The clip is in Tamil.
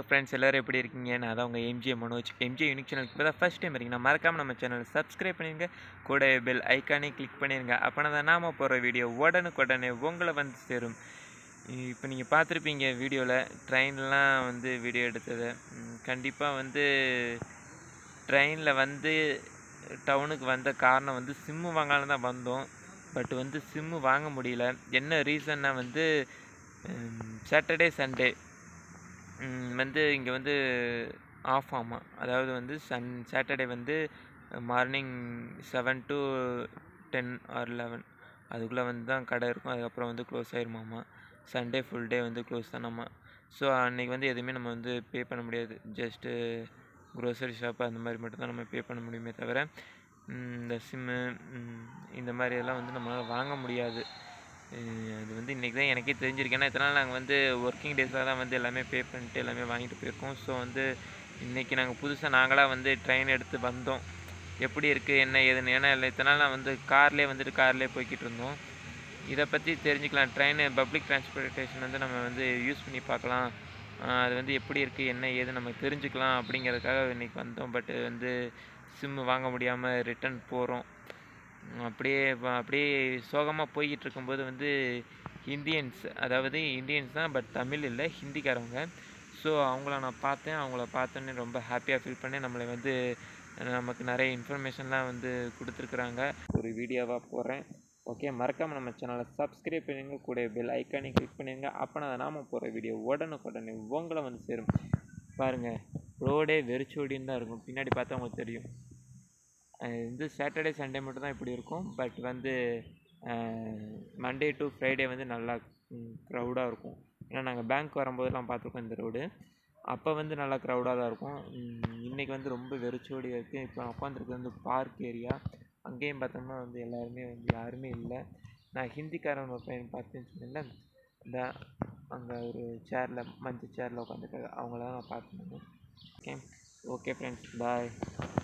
ஃப்ரெண்ட்ஸ் எல்லோரும் எப்படி இருக்கீங்க நான் தான் உங்கள் எம்ஜே மனோஜ் எம்ஜே யூனிக் சேனலுக்கு இப்போ தான் ஃபஸ்ட் டைம் இருக்கீங்க நான் மறக்காமல் நம்ம சேனல் சப்ஸ்கிரைப் பண்ணிடுங்க கூட பெல் ஐக்கானே கிளிக் பண்ணிடுங்க அப்போனா தான் நாம போகிற வீடியோ உடனுக்குடனே உங்களை வந்து சேரும் இப்போ நீங்கள் பார்த்துருப்பீங்க வீடியோவில் ட்ரெயின்லாம் வந்து வீடியோ எடுத்தது கண்டிப்பாக வந்து ட்ரெயினில் வந்து டவுனுக்கு வந்த காரணம் வந்து சிம்மு வாங்கலான்னு தான் வந்தோம் பட் வந்து சிம்மு வாங்க முடியல என்ன ரீசன்னா வந்து சாட்டர்டே சண்டே வந்து இங்கே வந்து ஆஃப் ஆமாம் அதாவது வந்து சன் சாட்டர்டே வந்து morning seven to ten or eleven அதுக்குள்ளே வந்து தான் கடை இருக்கும் அதுக்கப்புறம் வந்து க்ளோஸ் ஆயிருமாமா சண்டே ஃபுல் டே வந்து க்ளோஸ் தானாமா ஸோ அன்றைக்கி வந்து எதுவுமே நம்ம வந்து பே பண்ண முடியாது ஜஸ்ட்டு க்ரோசரி ஷாப் அந்த மாதிரி மட்டும் தான் நம்ம பே பண்ண முடியுமே தவிர இந்த சிம்மு இந்த மாதிரி எல்லாம் வந்து நம்மளால் வாங்க முடியாது அது வந்து இன்றைக்கி தான் எனக்கே தெரிஞ்சிருக்கு ஏன்னா இத்தனை நாள் நாங்கள் வந்து ஒர்க்கிங் டேஸில் தான் வந்து எல்லாமே பே பண்ணிட்டு எல்லாமே வாங்கிட்டு போயிருக்கோம் ஸோ வந்து இன்றைக்கி நாங்கள் புதுசாக நாங்களாக வந்து ட்ரெயின் எடுத்து வந்தோம் எப்படி இருக்குது என்ன ஏதுன்னு ஏன்னா இல்லை இத்தனை நாள் நான் வந்து கார்லேயே வந்துட்டு கார்லேயே போய்கிட்டு இருந்தோம் இதை பற்றி தெரிஞ்சுக்கலாம் ட்ரெயின் பப்ளிக் டிரான்ஸ்போர்ட்டேஷன் வந்து நம்ம வந்து யூஸ் பண்ணி பார்க்கலாம் அது வந்து எப்படி இருக்குது என்ன ஏது நம்ம தெரிஞ்சுக்கலாம் அப்படிங்கிறதுக்காக இன்றைக்கி வந்தோம் பட் வந்து சிம்மு வாங்க முடியாமல் ரிட்டன் போகிறோம் அப்படியே அப்படியே சோகமாக போய்கிட்டு இருக்கும்போது வந்து இந்தியன்ஸ் அதாவது இந்தியன்ஸ் தான் பட் தமிழ் இல்லை ஹிந்திக்காரவங்க ஸோ அவங்கள நான் பார்த்தேன் அவங்கள பார்த்தோன்னே ரொம்ப ஹாப்பியாக ஃபீல் பண்ணேன் நம்மளை வந்து நமக்கு நிறைய இன்ஃபர்மேஷன்லாம் வந்து கொடுத்துருக்குறாங்க ஒரு வீடியோவாக போடுறேன் ஓகே மறக்காமல் நம்ம சேனலை சப்ஸ்கிரைப் பண்ணுங்க கூட பெல் ஐக்கானே கிளிக் பண்ணிடுங்க அப்போ நான் நாம போகிற வீடியோ உடனுக்குடனே உங்களை வந்து சேரும் பாருங்கள் ரோடே வெறிச்சோடின்னு தான் இருக்கும் பின்னாடி பார்த்தா உங்களுக்கு தெரியும் இது சாட்டர்டே சண்டே மட்டும் தான் இப்படி இருக்கும் பட் வந்து மண்டே டு ஃப்ரைடே வந்து நல்லா க்ரௌடாக இருக்கும் ஏன்னா நாங்கள் பேங்க் வரும்போதெல்லாம் பார்த்துருக்கோம் இந்த ரோடு அப்போ வந்து நல்லா க்ரௌடாக தான் இருக்கும் இன்றைக்கி வந்து ரொம்ப வெறிச்சோடியாக இருக்குது இப்போ உட்காந்துருக்கு வந்து பார்க் ஏரியா அங்கேயும் பார்த்தோம்னா வந்து எல்லாருமே வந்து யாருமே இல்லை நான் ஹிந்திக்காரன் ஒரு பையன் பார்த்தேன்னு சொன்னேன்ல இந்த அங்கே ஒரு சேரில் மஞ்சள் சேரில் உட்காந்துருக்காங்க அவங்கள தான் நான் பார்த்துருந்தேன் ஓகே ஓகே ஃப்ரெண்ட்ஸ் பாய்